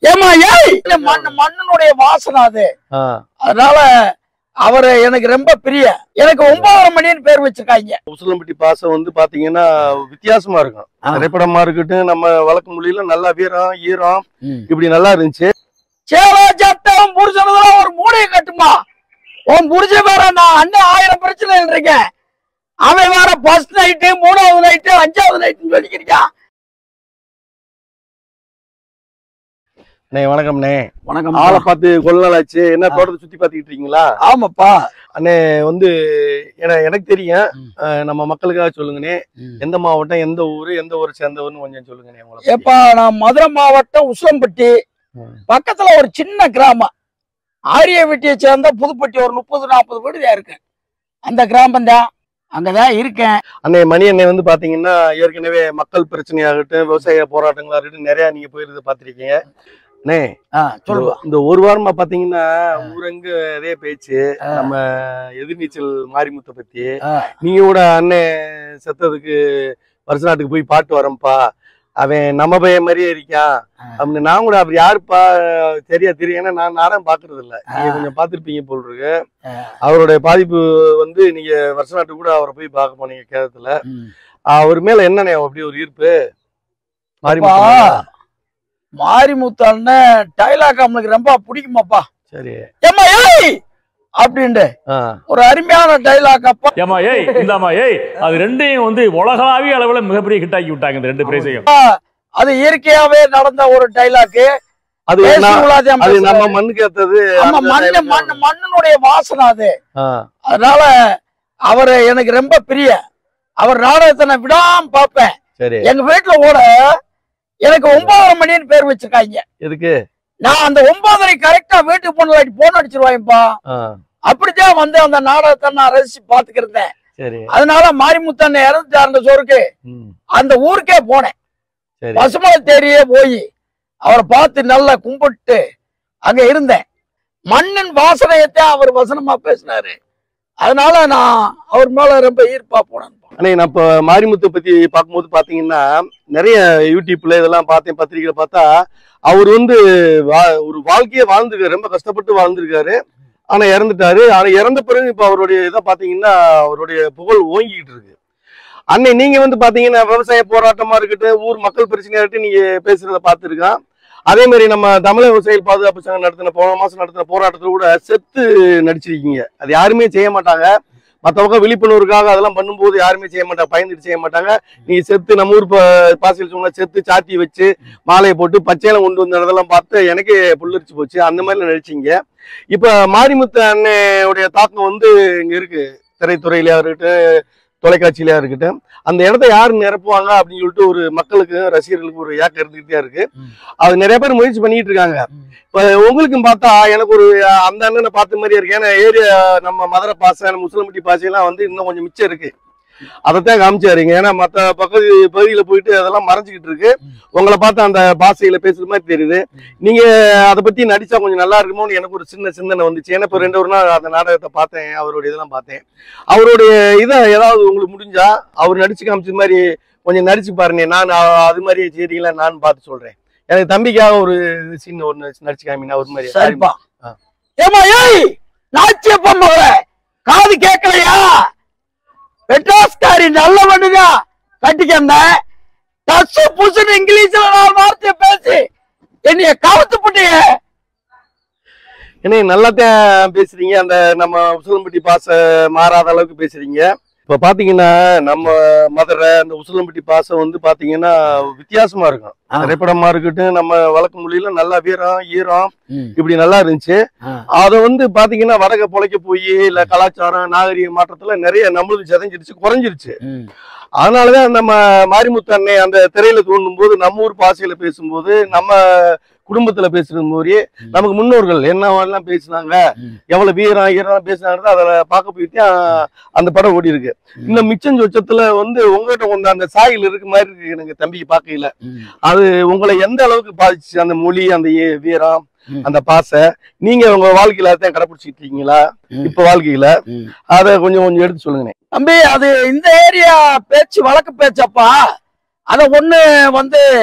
ஏமா ஏய் இல்ல மண் மண்ணினுடைய வாசனை அது ஆ. அதனால அவரு எனக்கு ரொம்ப பிரிய எனக்கு ஒன்பதரை மணின்னு பேர் வச்சிருக்காங்க உசிலம்பட்டி பாசம் வந்து பாத்தீங்கன்னா வித்தியாசமா இருக்கும் ஆ. திரைப்படமா இருக்கட்டும் நம்ம வழக்கு மொழியில நல்லா வீரம் ஈரம் இப்படி நல்லா இருந்துச்சு சேவா சட்டம் புருஷனதுல ஒரு மூளையை கட்டுமா உன் புருஷன் வேற நான் அண்ணன் ஆயிரம் பிரச்சனை இருக்கேன் அவன் வேற ஃபர்ஸ்ட் நைட்டு மூணாவது நைட்டு அஞ்சாவது நைட்டுன்னு சொல்லிக்கிறியா அண்ணே வணக்கம்ண்ணே வணக்கம் ஆளை பார்த்து கொள்ள நாள் ஆச்சு என்ன தோட்டத்தை சுத்தி பாத்துக்கிட்டு இருக்கீங்களா ஆமாப்பா அண்ணே வந்து என- எனக்கு தெரியும் ம். அஹ், நம்ம மக்களுக்காக சொல்லுங்கண்ணே எந்த மாவட்டம் எந்த ஊரு எந்த ஊரை சேர்ந்தவர்னு கொஞ்சம் சொல்லுங்கண்ணே உங்களை பத்தி. ஏப்பா நான் மதுரை மாவட்டம் உசிலம்பட்டி ம். பக்கத்துல ஒரு சின்ன கிராமம் ஆரியவெட்டியை சேர்ந்த புதுப்பட்டி ஒரு முப்பது நாற்பது வீடு தான் இருக்கு அந்த கிராமம் தான் அங்கதான் இருக்கேன் அண்ணே மணி அண்ணே வந்து பாத்தீங்கன்னா ஏற்கனவே மக்கள் பிரச்சனையாகட்டும் விவசாய போராட்டங்களா இருக்கட்டும் நிறைய நீங்க போயிருது பாத்திருக்கீங்க அண்ணே ஆ, சொல்லுப்பா இந்த ஒரு வாரமா பாத்தீங்கன்னா ஊரங்க இதே பேச்சு நம்ம எதிர்நீச்சல் மாரிமுத்தை பத்தி ஆ. நீங்க கூட அண்ணன் செத்ததுக்கு வருஷ நாட்டுக்கு போய் பாட்டு வரேன்ப்பா அவன் நம்ம பையன் மாதிரியே இருக்கான் ஆ. அப்படின்னு நான் கூட அப்படி யாருப்பா சரியா தெரியும் ஏன்னா நான் நாடகம் பாக்குறது இல்ல நீங்க கொஞ்சம் பாத்திருப்பீங்க போல் இருக்கு ஆ. அவருடைய பாதிப்பு வந்து நீங்க வருஷ நாட்டுக்கு கூட அவரை போய் பார்க்க போனீங்க கேரளத்துல ம். அவர் மேல என்னண்ணே அப்படி ஒரு ஈர்ப்பு அப்பா, மாரிமுத்து மேல? மாரிமுத்து அண்ணன் டைலாக் அவனுக்கு ரொம்ப பிடிக்குமாப்பா சரி ஏம்மா ஏய் அப்படின்ட்டு ஆ ஒரு அருமையான டைலாக் அப்பா ஏமா ஏய் இந்தாமா ஏய் அது ரெண்டையும் வந்து உலகளாவிய அளவுல மிகப்பெரிய ஹிட் ஆக்கி விட்டாங்க இந்த ரெண்டு பிரைஸையும் அது இயற்கையாவே நடந்த ஒரு டைலாக் அது என்ன- அது நம்ம மண்ணு மண்ணுக்கு ஏத்தது அந்த மண்ணு dialogue மண்ணு மண்ணினுடைய வாசனை அது ஆ, அதனால அவரு எனக்கு ரொம்ப பிரிய அவர் நாடகத்தை நான் விடாம பார்ப்பேன் சரி எங்க வீட்டுல கூட எனக்கு ஒன்பதரை மணின்னு பேர் வச்சிருக்காங்க எதுக்கு நான் அந்த ஒன்பதரை கரெக்டா வீட்டுக்கு போன போன் அடிச்சிருவாங்கப்பா ஆ, அப்படித்தான் வந்து அந்த நாடகத்தை நான் ரசிச்சு பாத்துக்கிருந்தேன் சரி அதனால மாரிமுத்தண்ணன் இறந்துட்டாருன்ற சொருக்கு ம், அந்த ஊருக்கே போனேன் சரி பசுமலை தேரியே போய் அவரை பார்த்து நல்லா கும்பிட்டு அங்க இருந்தேன் மண்ணின் வாசனையத்தான் அவர் வசனமா பேசினாரு அதனால நான் அவர் மேல ரொம்ப ஈர்ப்பா போனேன் அண்ணே நான் இப்போ மாரிமுத்து பத்தி பார்க்கும்போது பாத்தீங்கன்னா நிறைய யூடியூப்ல இதெல்லாம் பார்த்தேன் பத்திரிக்கையில பார்த்தா அவர் வந்து வா- ஒரு வாழ்க்கையை வாழ்ந்துருக்காரு ரொம்ப கஷ்டப்பட்டு வாழ்ந்திருக்காரு ஆனா இறந்துட்டாரு ஆனா இறந்த பிறகு இப்ப அவருடைய இதை பாத்தீங்கன்னா அவருடைய புகழ் ஓங்கிக்கிட்டு இருக்கு அன்னை நீங்க வந்து பாத்தீங்கன்னா விவசாய போராட்டமா இருக்கட்டும் ஊர் மக்கள் பிரச்சனையா இருக்கட்டும் நீங்க பேசுறத பார்த்துருக்கான் அதே மாதிரி நம்ம தமிழக விவசாயிகள் பாதுகாப்பு சங்கம் நடத்தின போன மாசம் நடத்தின போராட்டத்துல கூட செத்து நடிச்சிருக்கீங்க அது யாருமே செய்ய மாட்டாங்க மற்றவங்க விழிப்புணர்வுக்காக அதெல்லாம் பண்ணும்போது யாருமே செய்ய மாட்டாங்க பயந்துட்டு செய்ய மாட்டாங்க நீ செத்து நம்ம ஊர் ப- பாசியில் சொன்ன செத்து சாத்தி வச்சு மாலையை போட்டு பச்சையில கொண்டு வந்த இடத்தெல்லாம் பார்த்து எனக்கே புல்லரிச்சு போச்சு அந்த மாதிரி நடிச்சீங்க இப்ப மாரிமுத்து அண்ணனுடைய தாக்கம் வந்து இங்க இருக்கு திரைத்துறையிலயா இருக்கட்டும் தொலைக்காட்சியிலயா இருக்கட்டும் அந்த இடத்த யாரு நிரப்புவாங்க அப்படின்னு சொல்லிட்டு ஒரு மக்களுக்கு ரசிகர்களுக்கு ஒரு ஏக்கம் இருந்துகிட்டே இருக்கு ம். அது நிறைய பேர் முயற்சி பண்ணிட்டு இருக்காங்க ம். இப்ப உங்களுக்கும் பார்த்தா எனக்கு ஒரு அஹ், அந்த அண்ணனை பார்த்த மாதிரியே இருக்கு ஏன்னா ஏரியா நம்ம மதுரை பாசை நம்ம முஸ்லம்பட்டி பாசையெல்லாம் வந்து இன்னும் கொஞ்சம் மிச்சம் இருக்கு அதைத்தான் காமிச்சாருங்க ஏன்னா மத்த பகுதி பகுதியில போயிட்டு அதெல்லாம் மறைஞ்சுக்கிட்டு இருக்கு ம். உங்களை பார்த்து அந்த பாசையில பேசுற மாதிரி தெரியுது நீங்க அதை பத்தி நடிச்சா கொஞ்சம் நல்லா இருக்குமோன்னு எனக்கு ஒரு சின்ன சிந்தனை வந்துச்சு ஏன்னா இப்ப ரெண்டு ஒரு நாள் அந்த நாடகத்தை பார்த்தேன் அவருடைய இதெல்லாம் பார்த்தேன் அவருடைய இதை ஏதாவது உங்களுக்கு முடிஞ்சா அவர் நடிச்சு காமிச்ச மாதிரி கொஞ்சம் நடிச்சு பாருங்க நான் அ- அது மாதிரி செய்றீங்களா நான் பார்த்து சொல்றேன் எனக்கு தம்பிக்காக ஒரு சீன் ஒன்று நடிச்சு காமினா ஒரு மாதிரி சரிப்பா ஆ. ஏமா ஏய் நாச்சியப்பா மகள காது கேட்கலையா பெட்ரோஸ்காரி நல்ல பண்ணுங்க கட்டிக்கந்த டச்சு புசுன்னு இங்கிலீஷ்ல நாலு வார்த்தையை பேசி என்னைய கவுத்து புட்டிய ஏன்னா நல்லாத்தான் பேசுறீங்க அந்த நம்ம உசிலம்பட்டி பாச மாறாத அளவுக்கு பேசுறீங்க இப்ப பாத்தீங்கன்னா நம்ம மதுரை அந்த உசிலம்பட்டி பாசம் வந்து பாத்தீங்கன்னா வித்தியாசமா இருக்கும் ஆ. திரைப்படமா இருக்கட்டும் நம்ம வழக்கு மொழியில நல்லா வீரம் ஈரம் இப்படி நல்லா இருந்துச்சு அத வந்து பாத்தீங்கன்னா வடக்க பொழைக்க போய் இல்ல கலாச்சாரம் நாகரிக மாற்றத்துல நிறைய நம்மளுக்கு சிதைஞ்சிருச்சு குறைஞ்சிருச்சு அதனாலதான் நம்ம மாரிமுத்து அண்ணே அந்த திரையில தோண்டும் போது நம்ம ஊர் பாசையில பேசும்போது நம்ம குடும்பத்துல பேசுறது மாதிரியே நமக்கு முன்னோர்கள் என்னவெல்லாம் பேசினாங்க ம். எவ்வளவு வீரம் ஈரம் பேசினாங்க அதுல பார்க்க போயிட்டு அந்த படம் ஓடி இருக்கு இன்னும் மிச்சம் சொச்சத்துல வந்து உங்ககிட்ட கொஞ்சம் அந்த சாயல் இருக்கு மாதிரி இருக்கு எனக்கு தம்பிக்கு பார்க்கையில அது உங்களை எந்த அளவுக்கு பாதிச்சு அந்த மொழி அந்த ஏ- வீரம் ம். அந்த பாசை நீங்க உங்க வாழ்க்கையில அதான் கடைபிடிச்சிட்டு இருக்கீங்களா ம். இப்ப வாழ்க்கையில அத கொஞ்சம் கொஞ்சம் எடுத்து சொல்லுங்க தம்பி அது இந்த ஏரியா பேச்சு வழக்கு பேச்சப்பா அத ஒண்ணு வந்து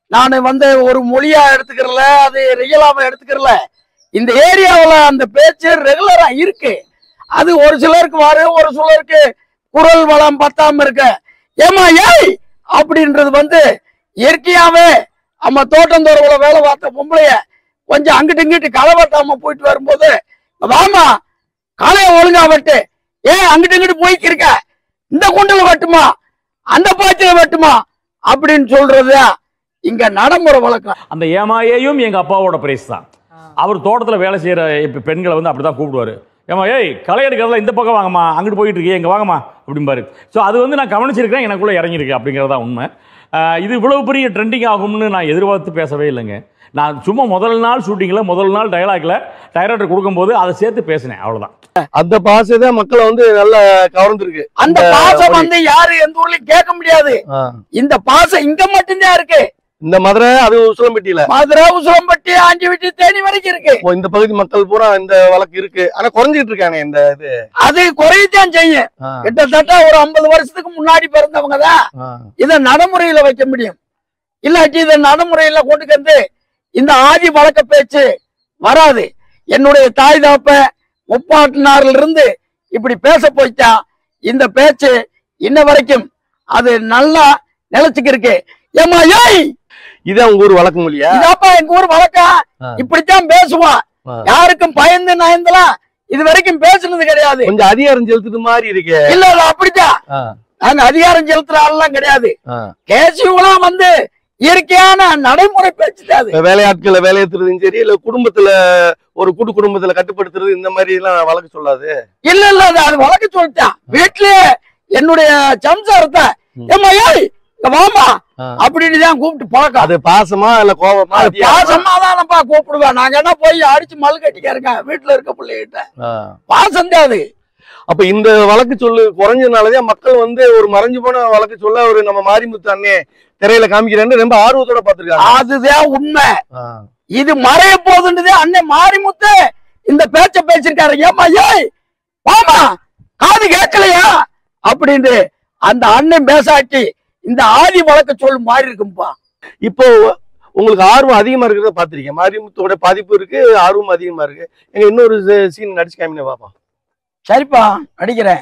நான் வந்து ஒரு மொழியா எடுத்துக்கிறல அது ரியலாம எடுத்துக்கிறல இந்த ஏரியாவுல அந்த பேச்சு ரெகுலரா இருக்கு அது ஒரு சிலருக்கு வரும் ஒரு சிலருக்கு குரல் வளம் பத்தாம இருக்க ஏமா ஏய் அப்படின்றது வந்து இயற்கையாவே நம்ம தோட்டந்தோறுல வேலை பார்த்த பொம்பளைய கொஞ்சம் அங்கிட்டு இங்கிட்டு களை வெட்டாம போயிட்டு வரும்போது வாமா காலையை ஒழுங்கா வெட்டு ஏன் அங்கிட்டு இங்கிட்டு போய்க்கு இருக்க இந்த குண்டில வெட்டுமா அந்த பாய்ச்சல வெட்டுமா அப்படின்னு சொல்றதுதான் இங்க நடைமுறை வழக்கம் அந்த ஏமாயையும் எங்க அப்பாவோட பிரைஸ் தான் அவர் தோட்டத்துல வேலை செய்யற இப்ப பெண்களை வந்து அப்படிதான் கூப்பிடுவாரு ஏமா ஏய் களை எடுக்கிறதுல இந்த பக்கம் வாங்கம்மா அங்கிட்டு போயிட்டு இருக்கே இங்க வாங்கம்மா அப்படிம்பாரு ஸோ அது வந்து நான் கவனிச்சிருக்கேன் எனக்குள்ள இறங்கியிருக்கு அப்படிங்கிறது தான் உண்மை ஆஹ் இது இவ்வளவு பெரிய ட்ரெண்டிங் ஆகும்னு நான் எதிர்பார்த்து பேசவே இல்லைங்க நான் சும்மா முதல் நாள் ஷூட்டிங்கில் முதல் நாள் டயலாக்ல டைரக்டர் கொடுக்கும்போது அதை சேர்த்து பேசினேன் அவ்வளவுதான் அந்த பாசை தான் மக்களை வந்து நல்லா கவர்ந்துருக்கு அந்த இந்த பாசம் மொழி. வந்து யாரு எந்த ஊர்லயும் கேட்க முடியாது ஆ. இந்த பாசம் இங்க மட்டும்தான் இருக்கு இந்த மதுரை அது உசிலம்பட்டியில மதுரை உசுரம்பட்டி ஆஞ்சிவிட்டி தேனி வரைக்கும் இருக்கு இப்போ இந்த பகுதி மக்கள் பூரா இந்த வழக்கு இருக்கு ஆனா குறைஞ்சிட்டு இருக்கானே இந்த இது அது குறையத்தான் செய்யும் ஆ, கிட்டத்தட்ட ஒரு ஐம்பது வருஷத்துக்கு முன்னாடி பிறந்தவங்க தான் ஆ. இதை நடைமுறையில வைக்க முடியும் இல்லாட்டி இதை நடைமுறையில கொண்டு வந்து இந்த ஆதி வழக்க பேச்சு வராது என்னுடைய தாய் தாப்ப முப்பாட்டினார்ல இருந்து இப்படி பேச போயிட்டா இந்த பேச்சு இன்ன வரைக்கும் அது நல்லா நிலைச்சுக்கு இருக்கு ஏமா ஏய் இதான் உங்க ஊர் வழக்கு மொழியா இதாப்பா எங்க ஊர் வழக்கம் ஆ. இப்படித்தான் பேசுவான் ஆ. யாருக்கும் பயந்து நயந்தலாம் இது வரைக்கும் பேசுனது கிடையாது கொஞ்சம் அதிகாரம் செலுத்துது மாதிரி இருக்கு இல்ல இல்ல அப்படித்தான் ஆ, நாங்க அதிகாரம் செலுத்துற ஆள்லாம் கிடையாது ஆ. கேசிவெல்லாம் வந்து இயற்கையான நடைமுறை பேச்சு தான் அது இப்ப வேலையாட்களை வேலையேற்றுறதும் சரி இல்ல குடும்பத்துல ஒரு கூட்டு குடும்பத்துல கட்டுப்படுத்துறது இந்த மாதிரி எல்லாம் வழக்கு சொல்லாது இல்ல இல்ல அது அது வழக்கு சொல்லிட்டான் வீட்லயே என்னுடைய சம்சாரத்தை ம். ஏம்மா ஏய் இங்க வாமா ஆ. அப்படின்னு தான் கூப்பிட்டு பழக்கம் அது பாசமா இல்ல கோபமா அது அதிகாரமா? பாசமா தானப்பா கூப்பிடுவேன் நாங்க என்ன போய் அடிச்சு மல்லு கட்டிக்க இருக்கேன் வீட்டுல இருக்க பிள்ளைகிட்ட ஆ. பாசம் தான் அது அப்ப இந்த வழக்கு சொல்லு குறைஞ்சனாலதான் மக்கள் வந்து ஒரு மறைஞ்சு போன வழக்கு சொல்ல ஒரு நம்ம மாரிமுத்து அண்ணே திரையில காமிக்கிறேன்னு ரொம்ப ஆர்வத்தோட பாத்துருக்காங்க அதுதான் உண்மை இது மறைய போகுதுன்றதே அண்ணன் மாரிமுத்து இந்த பேச்ச பேசிருக்காரு ஏமா ஏய் வாமா காது கேட்கலையா அப்படின்னு அந்த அண்ணன் பேசாட்டி இந்த ஆதி வழக்க சொல்லு மாறி இருக்கும்பா இப்போ உங்களுக்கு ஆர்வம் அதிகமா இருக்கிறத பாத்திருக்கேன் மாரிமுத்தோட பாதிப்பு இருக்கு ஆர்வம் அதிகமா இருக்கு எங்க இன்னொரு சீன் நடிச்சு காமின பாப்பா சரிப்பா நடிக்கிறேன்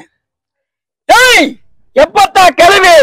ஏய் எப்பத்தா கிளவி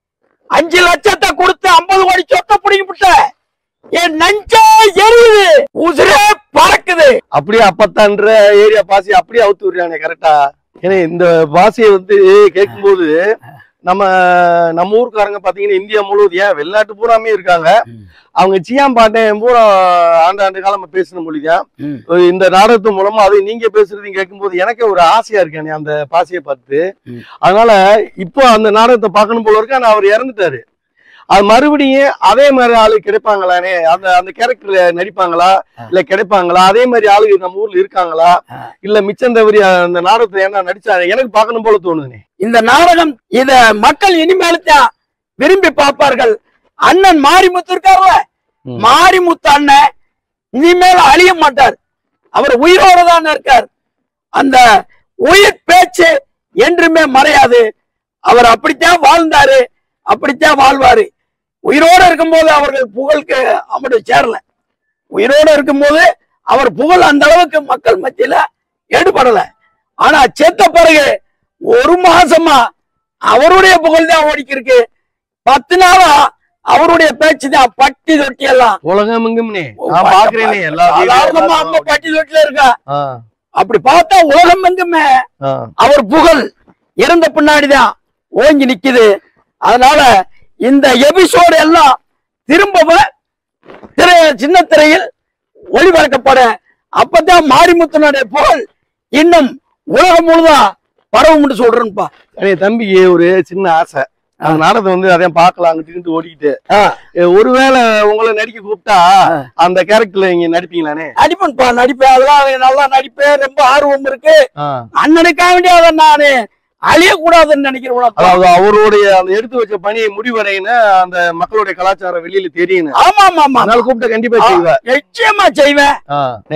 அஞ்சு லட்சத்தை கொடுத்து ஐம்பது கோடி சொத்தை பிடிக்கிட்ட என் நஞ்சா எரியுது உசுரே பறக்குது அப்படியே அப்பத்தான்ற ஏரியா பாசி அப்படியே அவுத்து விடுறானே கரெக்டா ஏன்னா இந்த பாஷையை வந்து கேட்கும்போது நம்ம நம்ம ஊருக்காரங்க பாத்தீங்கன்னா இந்தியா முழுவதும் ஏன் வெளிநாட்டு பூராமே இருக்காங்க அவங்க சியாம் பாட்டேன் பூரா ஆண்டு ஆண்டு காலமா பேசின மொழிதான் இந்த நாடகத்து மூலமா அது நீங்க பேசுறதையும் கேட்கும்போது எனக்கே ஒரு ஆசையா இருக்கானே அந்த பாசையை பார்த்து ம். அதனால இப்போ அந்த நாடகத்தை பார்க்கணும் போல இருக்கு ஆனா அவர் இறந்துட்டாரு அது மறுபடியும் அதே மாதிரி ஆளு கிடைப்பாங்களானே அந்த அந்த கேரக்டர்ல நடிப்பாங்களா இல்ல கிடைப்பாங்களா அதே மாதிரி ஆளு நம்ம ஊர்ல இருக்காங்களா ஆ. இல்ல மிச்சம் தவறி அந்த நாடகத்துல என்ன நடிச்சாங்க எனக்கு பார்க்கணும் போல தோணுதுனே இந்த நாடகம் இத மக்கள் இனிமேல் தான் விரும்பி பார்ப்பார்கள் அண்ணன் மாரிமுத்து இருக்காருல்ல ம். மாரிமுத்து அண்ணன் இனிமேல் அழிய மாட்டார் அவர் உயிரோட தான் இருக்கார் அந்த உயிர் பேச்சு என்றுமே மறையாது அவர் அப்படித்தான் வாழ்ந்தாரு அப்படித்தான் வாழ்வாரு உயிரோட இருக்கும்போது அவர்கள் புகழுக்கு அப்படி சேரல உயிரோட இருக்கும்போது அவர் புகழ் அந்த அளவுக்கு மக்கள் மத்தியில எடுபடல ஆனா செத்த பிறகு ஒரு மாசமா அவருடைய புகழ் தான் ஓடிக்கிருக்கு பத்து நாளா அவருடைய பேச்சு தான் பட்டி தொட்டி எல்லாம் உலகம் எங்கும்னே நான் பாக்குறேனே எல்லா சாதாரணமா அம்மா வீடியோவும் பட்டி தொட்டில இருக்கா ஆ, அப்படி பார்த்தா உலகம் எங்குமே ஆ. அவர் புகழ் இறந்த பின்னாடிதான் ஓங்கி நிக்குது அதனால இந்த எபிசோடு எல்லாம் திரும்பவும் திரை சின்ன திரையில் ஒளிபரக்கப்பட அப்பதான் மாரிமுத்தனுடைய புகழ் இன்னும் உலகம் முழுதும் பரவும்னு சொல்றேன்ப்பா அண்ணே தம்பிக்கு ஒரு சின்ன ஆசை அந்த நாடகத்தை வந்து அதையும் பார்க்கலாம் அங்கிட்டு இங்கிட்டு ஓடிக்கிட்டு ஆ. எ, ஒருவேளை உங்களை நடிக்க கூப்பிட்டா ஆ. அந்த கேரக்டர்ல நீங்க நடிப்பீங்களானே நடிப்பேன்ப்பா நடிப்பேன் அதெல்லாம் எனக்கு நல்லா நடிப்பேன் ரொம்ப ஆர்வம் இருக்கு ஆ. அண்ணனுக்காக வேண்டிய அதை நானு அழியக்கூடாதுன்னு நினைக்கிறேன் அதாவது அவருடைய அந்த எடுத்து வச்ச பணியை முடிவடையின அந்த மக்களுடைய கலாச்சாரம் வெளியில தெரியணும் ஆமா ஆமா ஆமா அதனால கூப்பிட்ட கண்டிப்பா ஆ. செய்வ நிச்சயமா செய்வேன் நே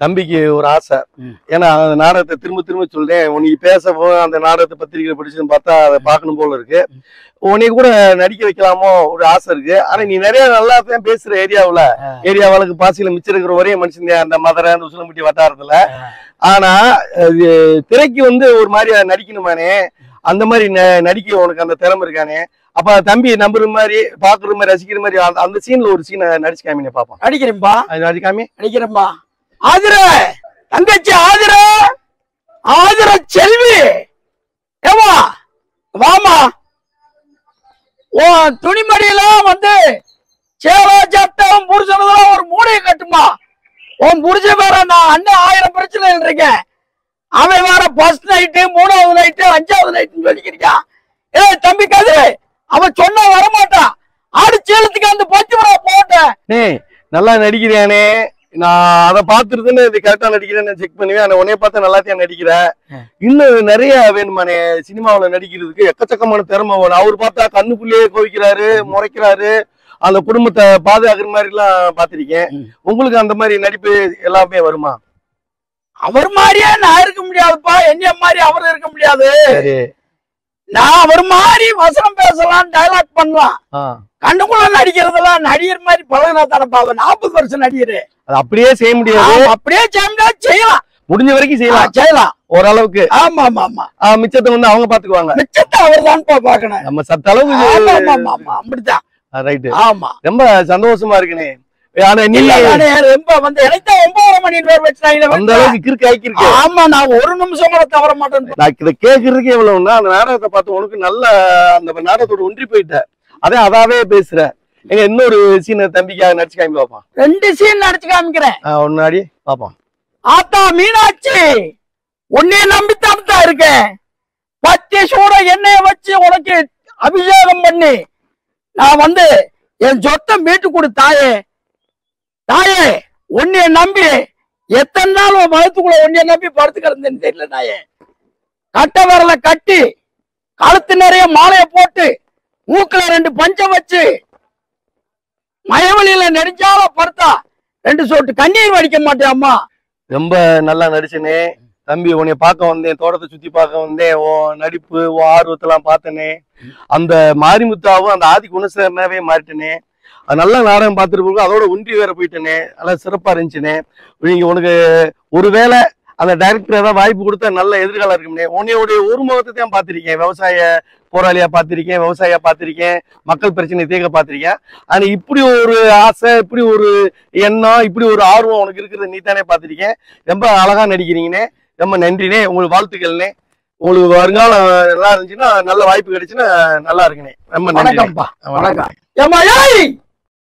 தம்பிக்கு ஒரு ஆசை ம். ஏன்னா அந்த நாடகத்தை திரும்ப திரும்ப சொல்றேன் உனக்கு பேச போ அந்த நாடகத்தை பத்திரிகை படிச்சுன்னு பார்த்தா அதை பார்க்கணும் போல இருக்கு உன்னை கூட நடிக்க வைக்கலாமோ ஒரு ஆசை இருக்கு ஆனா நீ நிறைய நல்லா தான் பேசுற ஏரியாவுல ஆ. ஏரியாவுக்கு பாசியில மிச்சம் இருக்கிற ஒரே மனுஷன் தான் அந்த மதுரை அந்த உசிலம்பட்டி வட்டாரத்துல ஆனா அது திரைக்கு வந்து ஒரு மாதிரி நடிக்கணுமானே அந்த மாதிரி ந- நடிக்க உனக்கு அந்த திறமை இருக்கானே அப்ப தம்பி நம்புற மாதிரி பாக்குற மாதிரி ரசிக்கிற மாதிரி அந்த- அந்த சீன்ல ஒரு சீனை நடிச்சு காமினே பாப்போம் அடிக்கிறேன்பா அது நடிக்காமி அடிக்கிறேன்பா ஆதிர தங்கச்சி ஆதிர ஆதிர செல்வி ஏமா வாமா உன் துணிமடியெல்லாம் வந்து சேவா சட்டம் புருஷனதெல்லாம் ஒரு மூடையை கட்டுமா உன் புருஷன் வேற நான் அண்ணன் ஆயிரம் பிரச்சனை இருக்கேன் அவன் வேற ஃபர்ஸ்ட் நைட்டு மூணாவது நைட்டு அஞ்சாவது நைட்டுன்னு சொல்லிக்கிறான் ஏய் தம்பி கதிரு அவன் சொன்னா வரமாட்டான் ஆடு சேலத்துக்கு அந்த பத்து ரூபா போட்டேன் டேய் நல்லா நடிக்கிறியானே நான் அதை பார்த்துருதுன்னு இது கரெக்டா நடிக்கிறேன்னு செக் பண்ணுவேன் ஆனா உன்னைய பார்த்தா நல்லாத்தையா நடிக்கிறேன் இன்னும் நிறைய வேணுமானே சினிமாவுல நடிக்கிறதுக்கு எக்கச்சக்கமான திறமை வேணும் அவர் பார்த்தா கண்ணுக்குள்ளேயே கோவிக்கிறாரு முறைக்கிறாரு அந்த குடும்பத்தை பாதுகாக்கிற மாதிரி எல்லாம் பார்த்திருக்கேன் ம். உங்களுக்கு அந்த மாதிரி நடிப்பு எல்லாமே வருமா அவர் மாதிரியே நான் இருக்க முடியாதுப்பா என்னைய மாதிரி அவர் இருக்க முடியாது சரி நான் அவர் மாதிரி வசனம் பேசலாம் டயலாக் பண்ணலாம் ஆ. கண்ணுக்குள்ள நடிக்கிறதெல்லாம் நடிகர் மாதிரி பழகினா தானப்பா அவர் நாற்பது வருஷம் நடிகர் அது அப்படியே செய்ய முடியாது ஆமா, அப்படியே செய்ய செய்யலாம் முடிஞ்ச வரைக்கும் ஆ, செய்யலாம் செய்யலாம் ஓரளவுக்கு ஆமா ஆமா ஆமா ஆ, மிச்சத்தை வந்து அவங்க பாத்துக்குவாங்க மிச்சத்தை அவர் தான்ப்பா பாக்கணும் நம்ம சத்த அளவுக்கு ஆமா ஆமா ஆமா, ஆமா அப்படித்தான் ரைட்டு ஆமா ரொம்ப சந்தோஷமா இருக்குனே ஆனா நீ இல்ல நானே ரொம்ப வந்து எனக்கு தான் ஒன்பதரை மணி பேர் வச்சுட்டாங்களே அந்த வீட்டுல. அளவுக்கு கிறுக்கு ஆக்கிருக்கு ஆமா நான் ஒரு நிமிஷம் கூட தவற மாட்டேன் நான் இதை கேட்கறதுக்கு எவ்வளவுன்னா அந்த நாடகத்தை பார்த்து உனக்கு நல்ல அந்த நாடகத்தோட ஒன்றி போயிட்ட அதே அதாவே பேசுற எங்க இன்னொரு சீன தம்பிக்காக நடிச்சு காமி பார்ப்பான் ரெண்டு சீன் நடிச்சு காமிக்கிறேன் முன்னாடி பார்ப்பான் ஆத்தா மீனாட்சி உன்னைய நம்பித்தான் தான் இருக்கேன் பத்தி சூட எண்ணெய வச்சு உனக்கு அபிஷேகம் பண்ணி நான் வந்து என் சொத்தை மீட்டு கொடு தாயே தாயே உன்னைய நம்பி எத்தனை நாள் உன் மகத்துக்குள்ள உன்னைய நம்பி படுத்து கிடந்தேன்னு தெரியல தாயே கட்ட விரல கட்டி கழுத்து நிறைய மாலையை போட்டு மூக்குல ரெண்டு பஞ்சம் வச்சு மயவழியில நெடுஞ்சால படுத்தா ரெண்டு சொட்டு கண்ணீர் வடிக்க மாட்டேன் அம்மா ரொம்ப நல்லா நடிச்சனே தம்பி உன்னை பார்க்க வந்தேன் தோட்டத்தை சுத்தி பார்க்க வந்தேன் உன் நடிப்பு உன் ஆர்வத்தெல்லாம் பார்த்தனே அந்த மாரிமுத்தாவும் அந்த ஆதி குணசேரனாவே மாறிட்டனே அது நல்ல நாடகம் பார்த்துட்டு அதோட ஒன்றி வேற போயிட்டனே நல்லா சிறப்பா இருந்துச்சுனே நீங்க உனக்கு ஒருவேளை அந்த டைரக்டர் ஏதாவது வாய்ப்பு கொடுத்தா நல்ல எதிர்காலம் இருக்கும்னே உன்னையோடைய ஒரு முகத்தை தான் பார்த்திருக்கேன் விவசாய போராளியா பார்த்திருக்கேன் விவசாயியா பார்த்திருக்கேன் மக்கள் பிரச்சனை தீர்க்க பார்த்திருக்கேன் ஆனா இப்படி ஒரு ஆசை இப்படி ஒரு எண்ணம் இப்படி ஒரு ஆர்வம் உனக்கு இருக்கிறத நீ தானே பார்த்திருக்கேன் ரொம்ப அழகா நடிக்கிறீங்கண்ணே ரொம்ப நன்றிண்ணே உங்களுக்கு வாழ்த்துக்கள்ண்ணே உங்களுக்கு வருங்காலம் நல்லா இருந்துச்சுன்னா நல்ல வாய்ப்பு கிடைச்சுன்னா நல்லா இருக்குண்ணே ரொம்ப நன்றி வணக்கம்ப்பா வணக்கம் ஏம்மா ஏய்